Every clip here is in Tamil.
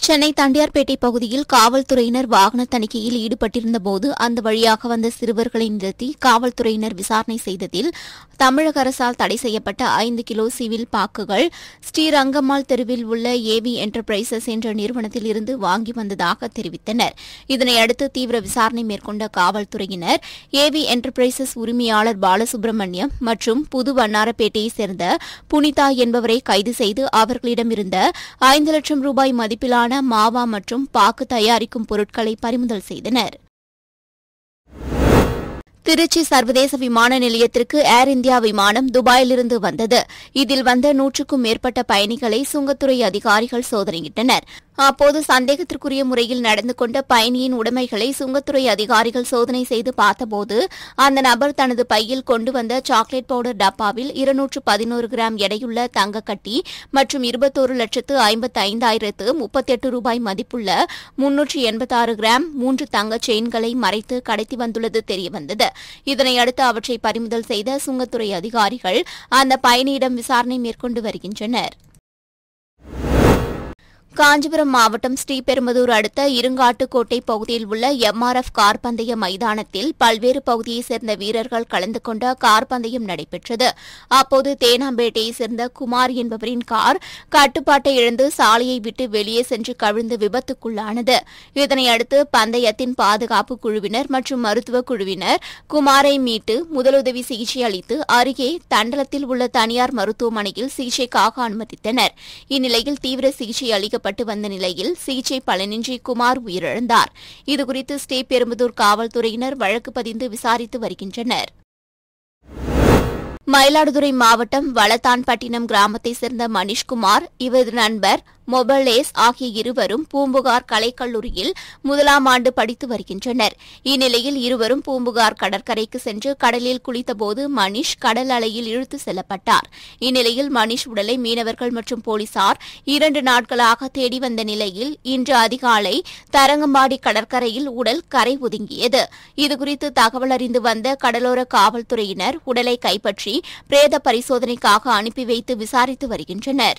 சென்னை தண்டியார்பேட்டை பகுதியில் காவல்துறையினர் வாகன தணிக்கையில் ஈடுபட்டிருந்தபோது அந்த வழியாக வந்த சிறுவர்களை நிறுத்தி காவல்துறையினர் விசாரணை செய்ததில் தமிழக அரசால் தடை செய்யப்பட்ட ஐந்து கிலோ சிவில் பாக்குகள் ஸ்ரீரங்கம்மாள் தெருவில் உள்ள ஏவி என்டர்பிரைசஸ் என்ற நிறுவனத்தில் இருந்து வாங்கி வந்ததாக தெரிவித்தனர் இதனையடுத்து தீவிர விசாரணை மேற்கொண்ட காவல்துறையினர் ஏவி என்டர்பிரைசஸ் உரிமையாளர் பாலசுப்ரமணியம் மற்றும் புது வண்ணாரப்பேட்டையைச் சேர்ந்த புனிதா என்பவரை கைது செய்து அவர்களிடமிருந்த ஐந்து லட்சம் ரூபாய் மதிப்பிலான மாவா மற்றும் பாக்கு தயாரிக்கும் பொருட்களை பறிமுதல் செய்தனர் திருச்சி சர்வதேச விமான நிலையத்திற்கு ஏர் இந்தியா விமானம் துபாயிலிருந்து வந்தது இதில் வந்த நூற்றுக்கும் மேற்பட்ட பயணிகளை சுங்கத்துறை அதிகாரிகள் சோதனையிட்டனர் அப்போது சந்தேகத்திற்குரிய முறையில் நடந்து கொண்ட பயணியின் உடைமைகளை சுங்கத்துறை அதிகாரிகள் சோதனை செய்து பார்த்தபோது அந்த நபர் தனது பையில் கொண்டு வந்த சாக்லேட் பவுடர் டப்பாவில் இருநூற்று பதினோரு கிராம் எடையுள்ள தங்கக்கட்டி மற்றும் இருபத்தோரு லட்சத்து ஐம்பத்தி ஐந்தாயிரத்து முப்பத்தெட்டு ரூபாய் மதிப்புள்ள முன்னூற்று எண்பத்தாறு கிராம் மூன்று தங்க செயின்களை மறைத்து கடத்தி வந்துள்ளது தெரியவந்தது இதனையடுத்து அவற்றை பறிமுதல் செய்த சுங்கத்துறை அதிகாரிகள் அந்த பயணியிடம் விசாரணை மேற்கொண்டு வருகின்றனர் காஞ்சிபுரம் மாவட்டம் ஸ்ரீபெரும்புதூர் அடுத்த இருங்காட்டுக்கோட்டை பகுதியில் உள்ள எம்ஆர்எஃப் கார் பந்தய மைதானத்தில் பல்வேறு பகுதியைச் சேர்ந்த வீரர்கள் கலந்து கொண்ட கார் பந்தயம் நடைபெற்றது அப்போது தேனாம்பேட்டையைச் சேர்ந்த குமார் என்பவரின் கார் கட்டுப்பாட்டை இழந்து சாலையை விட்டு வெளியே சென்று கவிழ்ந்து விபத்துக்குள்ளானது இதனையடுத்து பந்தயத்தின் பாதுகாப்பு குழுவினர் மற்றும் மருத்துவ குழுவினர் குமாரை மீட்டு முதலுதவி சிகிச்சை அளித்து அருகே தண்டலத்தில் உள்ள தனியார் மருத்துவமனையில் சிகிச்சைக்காக அனுமதித்தனர் இந்நிலையில் தீவிர சிகிச்சை அளிக்கப்பட்டு வந்த நிலையில் சிகிச்சை பலனின்றி குமார் உயிரிழந்தார் இதுகுறித்து ஸ்ரீபெரும்புதூர் காவல்துறையினர் வழக்கு பதிந்து விசாரித்து வருகின்றனர் மயிலாடுதுறை மாவட்டம் வளத்தான்பட்டினம் கிராமத்தைச் சேர்ந்த மணிஷ்குமார் இவரது நண்பர் மொபலேஸ் ஆகிய இருவரும் பூம்புகார் கலைக்கல்லூரியில் முதலாம் ஆண்டு படித்து வருகின்றனர் இந்நிலையில் இருவரும் பூம்புகார் கடற்கரைக்கு சென்று கடலில் குளித்தபோது மணிஷ் கடல் அலையில் இழுத்து செல்லப்பட்டார் இந்நிலையில் மணிஷ் உடலை மீனவர்கள் மற்றும் போலீசார் இரண்டு நாட்களாக தேடி வந்த நிலையில் இன்று அதிகாலை தரங்கம்பாடி கடற்கரையில் உடல் கரை ஒதுங்கியது இதுகுறித்து தகவல் அறிந்து வந்த கடலோர காவல்துறையினர் உடலை கைப்பற்றி பிரேத பரிசோதனைக்காக அனுப்பி வைத்து விசாரித்து வருகின்றனர்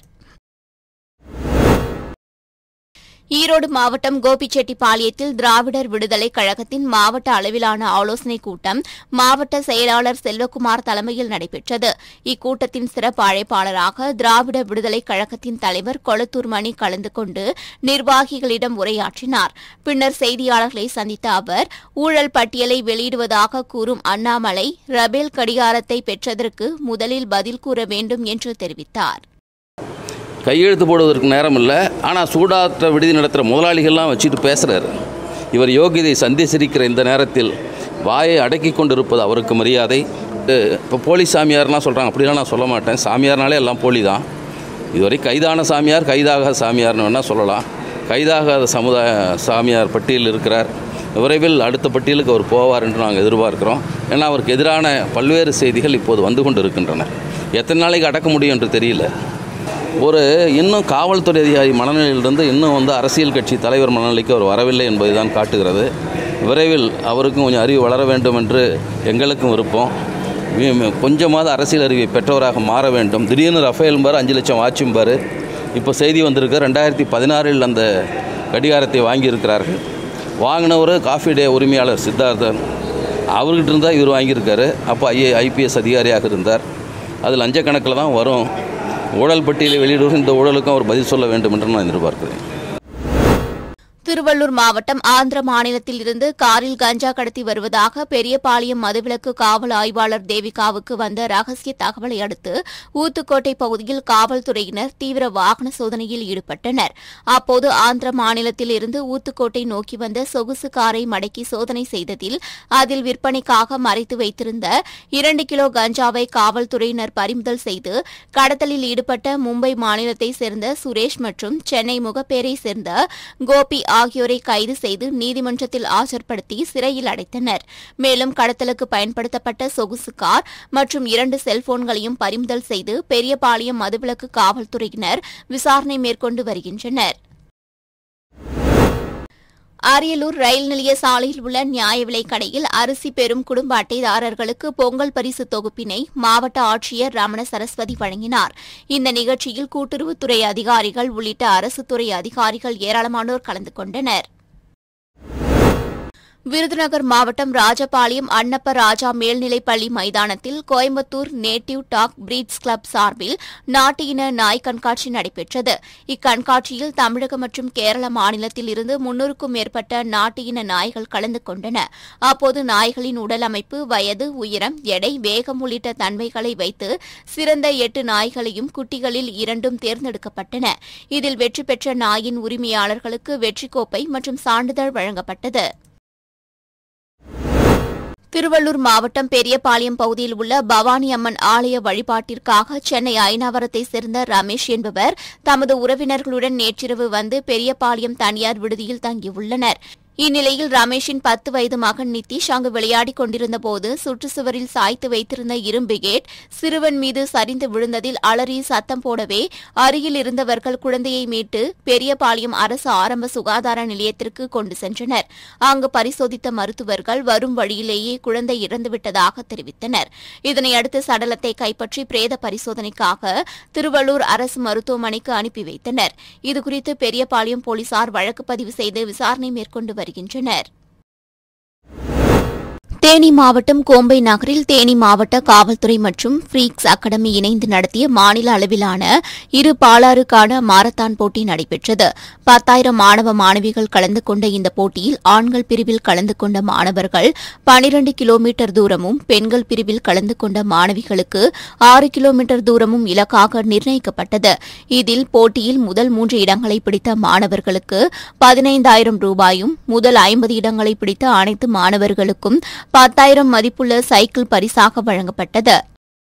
ஈரோடு மாவட்டம் கோபிச்செட்டிப்பாளையத்தில் திராவிடர் விடுதலைக் கழகத்தின் மாவட்ட அளவிலான ஆலோசனைக் கூட்டம் மாவட்ட செயலாளர் செல்வகுமார் தலைமையில் நடைபெற்றது இக்கூட்டத்தின் சிறப்பு அழைப்பாளராக திராவிட விடுதலைக் கழகத்தின் தலைவர் கொளத்தூர் மணி கலந்து கொண்டு நிர்வாகிகளிடம் உரையாற்றினார் பின்னர் செய்தியாளர்களை சந்தித்த அவர் ஊழல் பட்டியலை வெளியிடுவதாக கூறும் அண்ணாமலை ரபேல் கடிகாரத்தை பெற்றதற்கு முதலில் பதில் கூற வேண்டும் என்று தெரிவித்தார் கையெழுத்து போடுவதற்கு நேரம் இல்லை ஆனால் சூடாற்ற விடுதி நடத்துகிற முதலாளிகள்லாம் வச்சுட்டு பேசுகிறார் இவர் யோகிதை சந்திச்சிருக்கிற இந்த நேரத்தில் வாயை அடக்கி கொண்டிருப்பது அவருக்கு மரியாதை இப்போ போலி சாமியார்லாம் சொல்கிறாங்க அப்படிலாம் நான் சொல்ல மாட்டேன் சாமியார்னாலே எல்லாம் போலி தான் இதுவரை கைதான சாமியார் கைதாகாத சாமியார்னு வேணால் சொல்லலாம் கைதாகாத சமுதாய சாமியார் பட்டியலில் இருக்கிறார் விரைவில் அடுத்த பட்டியலுக்கு அவர் போவார் என்று நாங்கள் எதிர்பார்க்கிறோம் ஏன்னா அவருக்கு எதிரான பல்வேறு செய்திகள் இப்போது வந்து கொண்டு இருக்கின்றன எத்தனை நாளைக்கு அடக்க முடியும் என்று தெரியல ஒரு இன்னும் காவல்துறை அதிகாரி மனநிலையிலிருந்து இன்னும் வந்து அரசியல் கட்சி தலைவர் மனநிலைக்கு அவர் வரவில்லை என்பதை தான் காட்டுகிறது விரைவில் அவருக்கும் கொஞ்சம் அறிவு வளர வேண்டும் என்று எங்களுக்கும் விருப்பம் வி- கொஞ்சமாவது அரசியல் அறிவை பெற்றவராக மாற வேண்டும் திடீர்னு ரஃபேல் பார் அஞ்சு லட்சம் வாட்சும் பார் இப்போ செய்தி வந்திருக்கு ரெண்டாயிரத்தி பதினாறில் அந்த கடிகாரத்தை வாங்கியிருக்கிறார்கள் வாங்கினவர் காஃபி டே உரிமையாளர் சித்தார்த்தன் அவர்கிட்ட இருந்தால் இவர் வாங்கியிருக்காரு அப்போ ஐஏ ஐபிஎஸ் அதிகாரியாக இருந்தார் அது லஞ்சக்கணக்கில் தான் வரும் ஊழல் பட்டியலை வெளியிடுவது இந்த ஊழலுக்கும் அவர் பதில் சொல்ல வேண்டும் என்று நான் எதிர்பார்க்கிறேன் திருவள்ளூர் மாவட்டம் ஆந்திர மாநிலத்தில் இருந்து காரில் கஞ்சா கடத்தி வருவதாக பெரியபாளையம் மதுவிலக்கு காவல் ஆய்வாளர் தேவிகாவுக்கு வந்த ரகசிய தகவலை அடுத்து ஊத்துக்கோட்டை பகுதியில் காவல்துறையினர் தீவிர வாகன சோதனையில் ஈடுபட்டனர் அப்போது ஆந்திர மாநிலத்தில் இருந்து ஊத்துக்கோட்டை நோக்கி வந்த சொகுசு காரை மடக்கி சோதனை செய்ததில் அதில் விற்பனைக்காக மறைத்து வைத்திருந்த இரண்டு கிலோ கஞ்சாவை காவல்துறையினர் பறிமுதல் செய்து கடத்தலில் ஈடுபட்ட மும்பை மாநிலத்தைச் சேர்ந்த சுரேஷ் மற்றும் சென்னை முகப்பேரை சேர்ந்த கோபி ஆகியோரை கைது செய்து நீதிமன்றத்தில் ஆஜர்படுத்தி சிறையில் அடைத்தனர் மேலும் கடத்தலுக்கு பயன்படுத்தப்பட்ட சொகுசு கார் மற்றும் இரண்டு செல்போன்களையும் பறிமுதல் செய்து பெரியபாளையம் மதுவிலக்கு காவல்துறையினர் விசாரணை மேற்கொண்டு வருகின்றனர் அரியலூர் ரயில் நிலைய சாலையில் உள்ள நியாய விலைக் கடையில் அரிசி பெறும் குடும்ப அட்டைதாரர்களுக்கு பொங்கல் பரிசு தொகுப்பினை மாவட்ட ஆட்சியர் ரமண சரஸ்வதி வழங்கினார் இந்த நிகழ்ச்சியில் கூட்டுறவுத்துறை அதிகாரிகள் உள்ளிட்ட அரசு துறை அதிகாரிகள் ஏராளமானோர் கலந்து கொண்டனர் விருதுநகர் மாவட்டம் ராஜபாளையம் அன்னப்ப ராஜா மேல்நிலைப் பள்ளி மைதானத்தில் Coimbatore native dog breeds club சார்பில் நாட்டு இன நாய் கண்காட்சி நடைபெற்றது இக்கண்காட்சியில் தமிழகம் மற்றும் கேரள மாநிலத்தில் இருந்து முன்னூறுக்கும் மேற்பட்ட நாட்டு இன நாய்கள் கலந்து கொண்டன அப்போது நாய்களின் உடல் அமைப்பு வயது உயரம் எடை வேகம் உள்ளிட்ட தன்மைகளை வைத்து சிறந்த எட்டு நாய்களையும் குட்டிகளில் இரண்டும் தேர்ந்தெடுக்கப்பட்டன இதில் வெற்றி பெற்ற நாயின் உரிமையாளர்களுக்கு வெற்றிக் கோப்பை மற்றும் சான்றிதழ் வழங்கப்பட்டது திருவள்ளூர் மாவட்டம் பெரியபாளையம் பகுதியில் உள்ள பவானி அம்மன் ஆலய வழிபாட்டிற்காக சென்னை ஐநாவரத்தைச் சேர்ந்த ரமேஷ் என்பவர் தமது உறவினர்களுடன் நேற்றிரவு வந்து பெரியபாளையம் தனியார் விடுதியில் தங்கியுள்ளனர் இந்நிலையில் ரமேஷின் பத்து வயது மகன் நிதிஷ் அங்கு விளையாடிக் கொண்டிருந்தபோது சுற்றுச்சுவரில் சாய்த்து வைத்திருந்த இரும்பு கேட் சிறுவன் மீது சரிந்து விழுந்ததில் அலறி சத்தம் போடவே அருகில் இருந்தவர்கள் குழந்தையை மீட்டு பெரியபாளையம் அரசு ஆரம்ப சுகாதார நிலையத்திற்கு கொண்டு சென்றனர் அங்கு பரிசோதித்த மருத்துவர்கள் வரும் வழியிலேயே குழந்தை இறந்துவிட்டதாக தெரிவித்தனர் இதனையடுத்து சடலத்தை கைப்பற்றி பிரேத பரிசோதனைக்காக திருவள்ளூர் அரசு மருத்துவமனைக்கு அனுப்பி வைத்தனர் இதுகுறித்து பெரியபாளையம் போலீசார் வழக்கு பதிவு செய்து விசாரணை மேற்கொண்டு வருகின்றனர் தேனி மாவட்டம் கோம்பை நகரில் தேனி மாவட்ட காவல்துறை மற்றும் ஃப்ரீக்ஸ் அகாடமி இணைந்து நடத்திய மாநில அளவிலான இரு பாலாறுக்கான மாரத்தான் போட்டி நடைபெற்றது பத்தாயிரம் மாணவ மாணவிகள் கலந்து கொண்ட இந்த போட்டியில் ஆண்கள் பிரிவில் கலந்து கொண்ட மாணவர்கள் பனிரண்டு கிலோமீட்டர் தூரமும் பெண்கள் பிரிவில் கலந்து கொண்ட மாணவிகளுக்கு ஆறு கிலோமீட்டர் தூரமும் இலக்காக நிர்ணயிக்கப்பட்டது இதில் போட்டியில் முதல் மூன்று இடங்களை பிடித்த மாணவர்களுக்கு பதினைந்தாயிரம் ரூபாயும் முதல் ஐம்பது இடங்களை பிடித்த அனைத்து மாணவர்களுக்கும் பத்தாயிரம் மதிப்புள்ள சைக்கிள் பரிசாக வழங்கப்பட்டது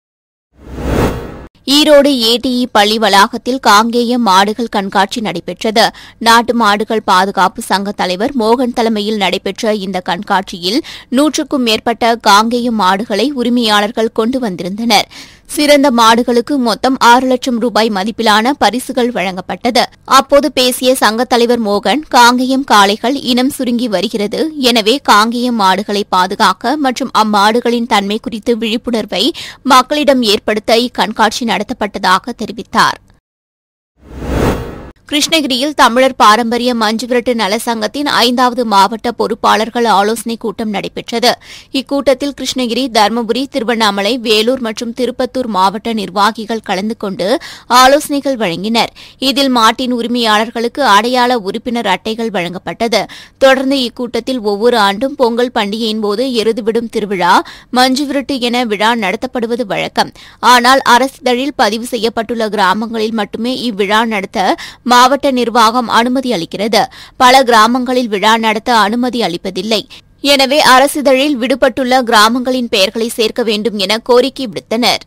ஈரோடு ஏடிஇ பள்ளி வளாகத்தில் காங்கேய மாடுகள் கண்காட்சி நடைபெற்றது நாட்டு மாடுகள் பாதுகாப்பு சங்க தலைவர் மோகன் தலைமையில் நடைபெற்ற இந்த கண்காட்சியில் நூற்றுக்கும் மேற்பட்ட காங்கேய மாடுகளை உரிமையாளர்கள் கொண்டு வந்திருந்தனர் சிறந்த மாடுகளுக்கு மொத்தம் ஆறு லட்சம் ரூபாய் மதிப்பிலான பரிசுகள் வழங்கப்பட்டது அப்போது பேசிய சங்கத் தலைவர் மோகன் காங்கேயம் காளைகள் இனம் சுருங்கி வருகிறது எனவே காங்கேயம் மாடுகளை பாதுகாக்க மற்றும் அம்மாடுகளின் தன்மை குறித்து விழிப்புணர்வை மக்களிடம் ஏற்படுத்த இக்கண்காட்சி நடத்தப்பட்டதாக தெரிவித்தார் கிருஷ்ணகிரியில் தமிழர் பாரம்பரிய மஞ்சுவிரட்டு நல சங்கத்தின் ஐந்தாவது மாவட்ட பொறுப்பாளர்கள் ஆலோசனைக் கூட்டம் நடைபெற்றது இக்கூட்டத்தில் கிருஷ்ணகிரி தருமபுரி திருவண்ணாமலை வேலூர் மற்றும் திருப்பத்தூர் மாவட்ட நிர்வாகிகள் கலந்து கொண்டு ஆலோசனைகள் வழங்கினர் இதில் மாட்டின் உரிமையாளர்களுக்கு அடையாள உறுப்பினர் அட்டைகள் வழங்கப்பட்டது தொடர்ந்து இக்கூட்டத்தில் ஒவ்வொரு ஆண்டும் பொங்கல் பண்டிகையின் போது எருதுவிடும் திருவிழா மஞ்சுவிரட்டு என விழா நடத்தப்படுவது வழக்கம் ஆனால் அரசிதழில் பதிவு செய்யப்பட்டுள்ள கிராமங்களில் மட்டுமே இவ்விழா நடத்த மாவட்ட நிர்வாகம் அனுமதி அளிக்கிறது பல கிராமங்களில் விழா நடத்த அனுமதி அளிப்பதில்லை எனவே அரசிதழில் விடுபட்டுள்ள கிராமங்களின் பெயர்களை சேர்க்க வேண்டும் என கோரிக்கை விடுத்தனர்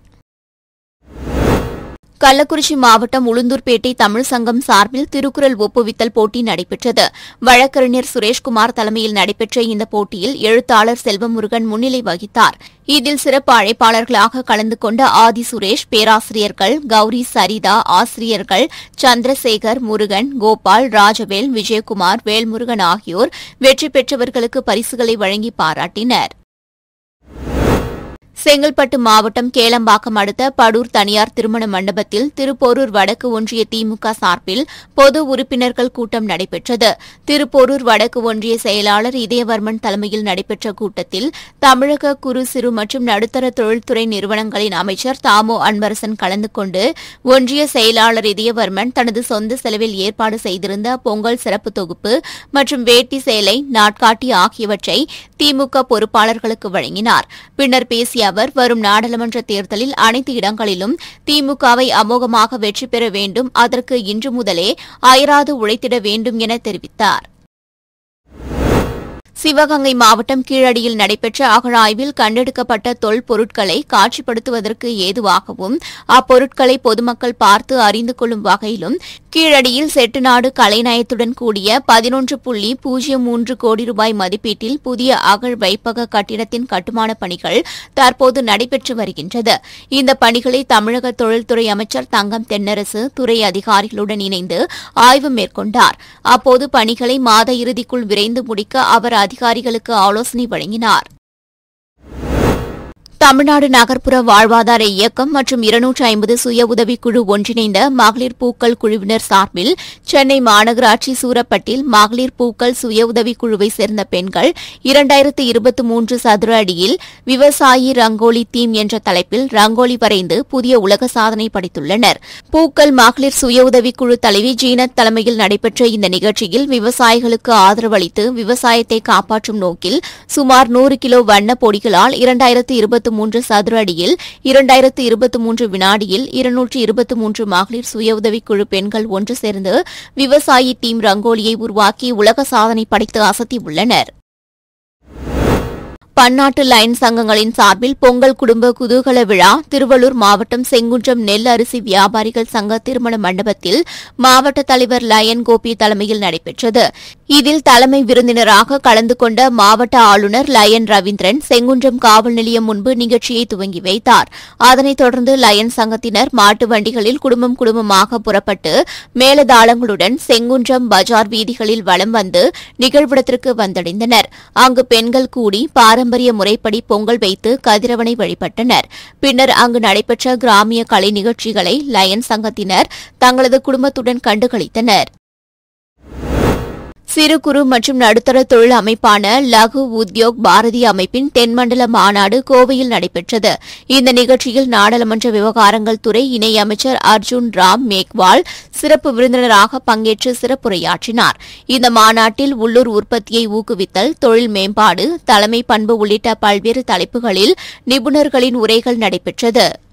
கள்ளக்குறிச்சி மாவட்டம் உளுந்தூர்பேட்டை தமிழ் சங்கம் சார்பில் திருக்குறள் ஒப்புவித்தல் போட்டி நடைபெற்றது வழக்கறிஞர் சுரேஷ்குமார் தலைமையில் நடைபெற்ற இந்த போட்டியில் எழுத்தாளர் செல்வமுருகன் முன்னிலை வகித்தார் இதில் சிறப்பு அழைப்பாளர்களாக கலந்து கொண்ட ஆதி சுரேஷ் பேராசிரியர்கள் கௌரி சரிதா ஆசிரியர்கள் சந்திரசேகர் முருகன் கோபால் ராஜவேல் விஜயகுமார் வேல்முருகன் ஆகியோர் வெற்றி பெற்றவர்களுக்கு பரிசுகளை வழங்கி பாராட்டினர் செங்கல்பட்டு மாவட்டம் கேளம்பாக்கம் அடுத்த படூர் தனியார் திருமண மண்டபத்தில் திருப்போரூர் வடக்கு ஒன்றிய திமுக சார்பில் பொது உறுப்பினர்கள் கூட்டம் நடைபெற்றது திருப்போரூர் வடக்கு ஒன்றிய செயலாளர் இதயவர்மன் தலைமையில் நடைபெற்ற கூட்டத்தில் தமிழக குறு சிறு மற்றும் நடுத்தர தொழில்துறை நிறுவனங்களின் அமைச்சர் தாமோ அன்பரசன் கலந்து கொண்டு ஒன்றிய செயலாளர் இதயவர்மன் தனது சொந்த செலவில் ஏற்பாடு செய்திருந்த பொங்கல் சிறப்பு தொகுப்பு மற்றும் வேட்டி சேலை நாட்காட்டி ஆகியவற்றை திமுக பொறுப்பாளர்களுக்கு வழங்கினார் பின்னர் பேசிய அவர் வரும் நாடாளுமன்ற தேர்தலில் அனைத்து இடங்களிலும் திமுகவை அமோகமாக வெற்றி பெற வேண்டும் அதற்கு இன்று முதலே அயராது உழைத்திட வேண்டும் என தெரிவித்தார் சிவகங்கை மாவட்டம் கீழடியில் நடைபெற்ற அகழாய்வில் கண்டெடுக்கப்பட்ட தொல்பொருட்களை காட்சிப்படுத்துவதற்கு ஏதுவாகவும் அப்பொருட்களை பொதுமக்கள் பார்த்து அறிந்து கொள்ளும் வகையிலும் கீழடியில் செட்டுநாடு கலைநயத்துடன் கூடிய பதினொன்று புள்ளி பூஜ்ஜியம் மூன்று கோடி ரூபாய் மதிப்பீட்டில் புதிய அகழ் வைப்பக கட்டிடத்தின் கட்டுமான பணிகள் தற்போது நடைபெற்று வருகின்றது இந்த பணிகளை தமிழக தொழில்துறை அமைச்சர் தங்கம் தென்னரசு துறை அதிகாரிகளுடன் இணைந்து ஆய்வு மேற்கொண்டார் அப்போது பணிகளை மாத இறுதிக்குள் விரைந்து முடிக்க அவர் அதிகாரிகளுக்கு ஆலோசனை வழங்கினார் தமிழ்நாடு நகர்ப்புற வாழ்வாதார இயக்கம் மற்றும் இருநூற்று ஐம்பது சுய உதவிக்குழு ஒன்றிணைந்த மகளிர் பூக்கள் குழுவினர் சார்பில் சென்னை மாநகராட்சி சூரப்பட்டில் மகளிர் பூக்கள் சுய உதவிக்குழுவை சேர்ந்த பெண்கள் இரண்டாயிரத்து இருபத்தி மூன்று சதுர அடியில் விவசாயி ரங்கோலி தீம் என்ற தலைப்பில் ரங்கோலி வரைந்து புதிய உலக சாதனை படைத்துள்ளனர் பூக்கள் மகளிர் சுய உதவிக்குழு தலைவி ஜீனத் தலைமையில் நடைபெற்ற இந்த நிகழ்ச்சியில் விவசாயிகளுக்கு ஆதரவு அளித்து விவசாயத்தை காப்பாற்றும் நோக்கில் சுமார் நூறு கிலோ வண்ண பொடிகளால் இரண்டாயிரத்து இருபத்தி மூன்று சதுர அடியில் இரண்டாயிரத்து இருபத்தி மூன்று வினாடியில் இருநூற்று இருபத்தி மூன்று மகளிர் சுய உதவிக்குழு பெண்கள் ஒன்று சேர்ந்து விவசாயி டீம் ரங்கோலியை உருவாக்கி உலக சாதனை படைத்து அசத்தியுள்ளனர் பன்னாட்டு லைன் சங்கங்களின் சார்பில் பொங்கல் குடும்ப குதூகல விழா திருவள்ளூர் மாவட்டம் செங்குன்றம் நெல் அரிசி வியாபாரிகள் சங்க திருமண மண்டபத்தில் மாவட்ட தலைவர் லயன் கோபி தலைமையில் நடைபெற்றது இதில் தலைமை விருந்தினராக கலந்து கொண்ட மாவட்ட ஆளுநர் லயன் ரவீந்திரன் செங்குன்றம் காவல் நிலையம் முன்பு நிகழ்ச்சியை துவங்கி வைத்தார் அதனைத் தொடர்ந்து லயன் சங்கத்தினர் மாட்டு வண்டிகளில் குடும்பம் குடும்பமாக புறப்பட்டு மேலதாளங்களுடன் செங்குன்றம் பஜார் வீதிகளில் வலம் வந்து நிகழ்விடத்திற்கு வந்தடைந்தனர் அங்கு பெண்கள் கூடி பாரம்பரிய முறைப்படி பொங்கல் வைத்து கதிரவனை வழிபட்டனர் பின்னர் அங்கு நடைபெற்ற கிராமிய கலை நிகழ்ச்சிகளை லயன் சங்கத்தினர் தங்களது குடும்பத்துடன் கண்டுகளித்தனர் சிறு குறு மற்றும் நடுத்தர தொழில் அமைப்பான லகு உத்யோக் பாரதி அமைப்பின் தென்மண்டல மாநாடு கோவையில் நடைபெற்றது இந்த நிகழ்ச்சியில் நாடாளுமன்ற விவகாரங்கள் துறை இணையமைச்சர் அர்ஜுன் ராம் மேக்வால் சிறப்பு விருந்தினராக பங்கேற்று சிறப்புரையாற்றினார் இந்த மாநாட்டில் உள்ளூர் உற்பத்தியை ஊக்குவித்தல் தொழில் மேம்பாடு தலைமை பண்பு உள்ளிட்ட பல்வேறு தலைப்புகளில் நிபுணர்களின் உரைகள் நடைபெற்றது